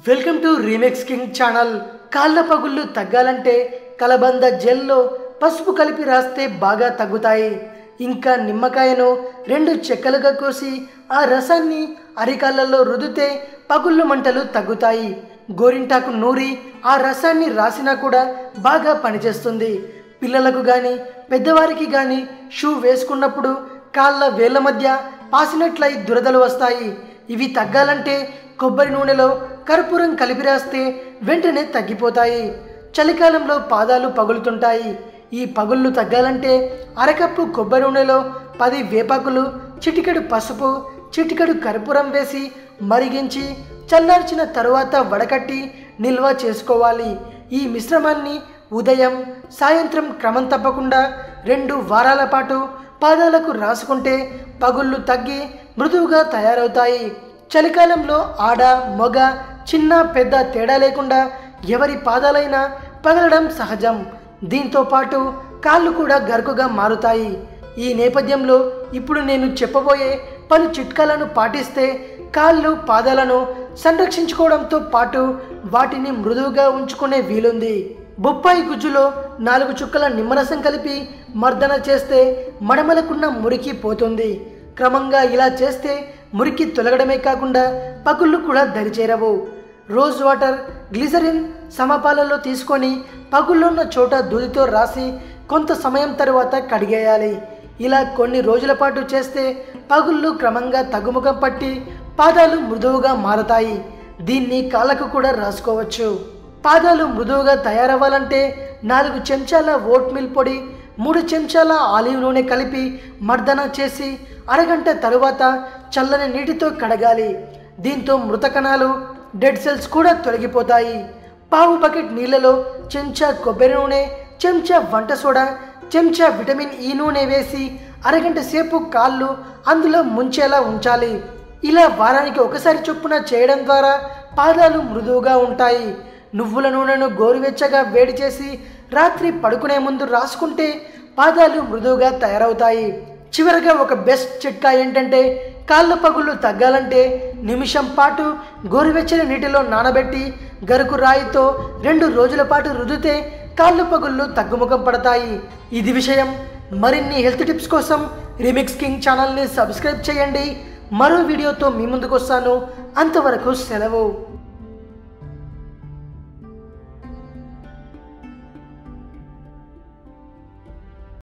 welcome to remix king channel కాళ్ళ పగుళ్ళు తగ్గాలంటే కలబంద జెల్లో పసుపు కలిపి రాస్తే బాగా తగ్గుతాయి ఇంకా నిమ్మకాయను రెండు చెక్కలుగా కోసి ఆ రసాన్ని అరికాళ్ళలో రుదితే పగుళ్ళు మంటలు తగ్గుతాయి గోరింటాకు నూరి ఆ రసాన్ని రాసినా కూడా బాగా పనిచేస్తుంది పిల్లలకు కానీ పెద్దవారికి కానీ షూ వేసుకున్నప్పుడు కాళ్ళ వేళ్ళ మధ్య పాసినట్లయి దురదలు వస్తాయి ఇవి తగ్గాలంటే కొబ్బరి నూనెలో కర్పూరం కలిపి రాస్తే వెంటనే తగ్గిపోతాయి చలికాలంలో పాదాలు పగులుతుంటాయి ఈ పగుళ్ళు తగ్గాలంటే అరకప్పు కొబ్బరి నూనెలో పది వేపాకులు చిటికెడు పసుపు చిటికెడు కర్పూరం వేసి మరిగించి చల్లార్చిన తరువాత వడకట్టి నిల్వ చేసుకోవాలి ఈ మిశ్రమాన్ని ఉదయం సాయంత్రం క్రమం తప్పకుండా రెండు వారాల పాటు పాదాలకు రాసుకుంటే పగుళ్ళు తగ్గి మృదువుగా తయారవుతాయి చలికాలంలో ఆడ మొగ చిన్న పెద్ద తేడా లేకుండా ఎవరి పాదాలైనా పగలడం సహజం దీంతో పాటు కాళ్ళు కూడా గరుకుగా మారుతాయి ఈ నేపథ్యంలో ఇప్పుడు నేను చెప్పబోయే పలు చిట్కాలను పాటిస్తే కాళ్ళు పాదాలను సంరక్షించుకోవడంతో పాటు వాటిని మృదువుగా ఉంచుకునే వీలుంది బొప్పాయి గుజ్జులో నాలుగు చుక్కల నిమ్మరసం కలిపి మర్దన చేస్తే మడమలకున్న మురికి పోతుంది క్రమంగా ఇలా చేస్తే మురికి తొలగడమే కాకుండా పగుళ్ళు కూడా దరిచేరవు రోజ్ వాటర్ గ్లిసరిన్ సమపాలలో తీసుకొని పగుళ్ళున్న చోట దూదితో రాసి కొంత సమయం తరువాత కడిగేయాలి ఇలా కొన్ని రోజుల పాటు చేస్తే పగుళ్ళు క్రమంగా తగ్గుముఖం పట్టి పాదాలు మృదువుగా మారతాయి దీన్ని కాళ్ళకు కూడా రాసుకోవచ్చు పాదాలు మృదువుగా తయారవ్వాలంటే నాలుగు చెంచాల ఓట్ మిల్ పొడి మూడు చెంచాల ఆలివ్ నూనె కలిపి మర్దన చేసి అరగంట తరువాత చల్లని నీటితో కడగాలి దీంతో మృత కణాలు డెడ్ సెల్స్ కూడా తొలగిపోతాయి పావు బకెట్ నీళ్ళలో చెంచా కొబ్బరి నూనె చెంచా వంట సోడా చెంచా విటమిన్ ఈ నూనె వేసి అరగంట సేపు కాళ్ళు అందులో ముంచేలా ఉంచాలి ఇలా వారానికి ఒకసారి చొప్పున చేయడం ద్వారా పాదాలు మృదువుగా ఉంటాయి నువ్వుల నూనెను గోరువెచ్చగా వేడి చేసి రాత్రి పడుకునే ముందు రాసుకుంటే పాదాలు మృదువుగా తయారవుతాయి చివరగా ఒక బెస్ట్ చిట్కా ఏంటంటే కాళ్ళ పగుళ్ళు తగ్గాలంటే నిమిషం పాటు గోరువెచ్చని నీటిలో నానబెట్టి గరుకు రాయితో రెండు రోజుల పాటు రుదితే కాళ్ళ పగుళ్ళు తగ్గుముఖం పడతాయి ఇది విషయం మరిన్ని హెల్త్ టిప్స్ కోసం రిమిక్స్ కింగ్ ఛానల్ని సబ్స్క్రైబ్ చేయండి మరో వీడియోతో మీ ముందుకు వస్తాను అంతవరకు సెలవు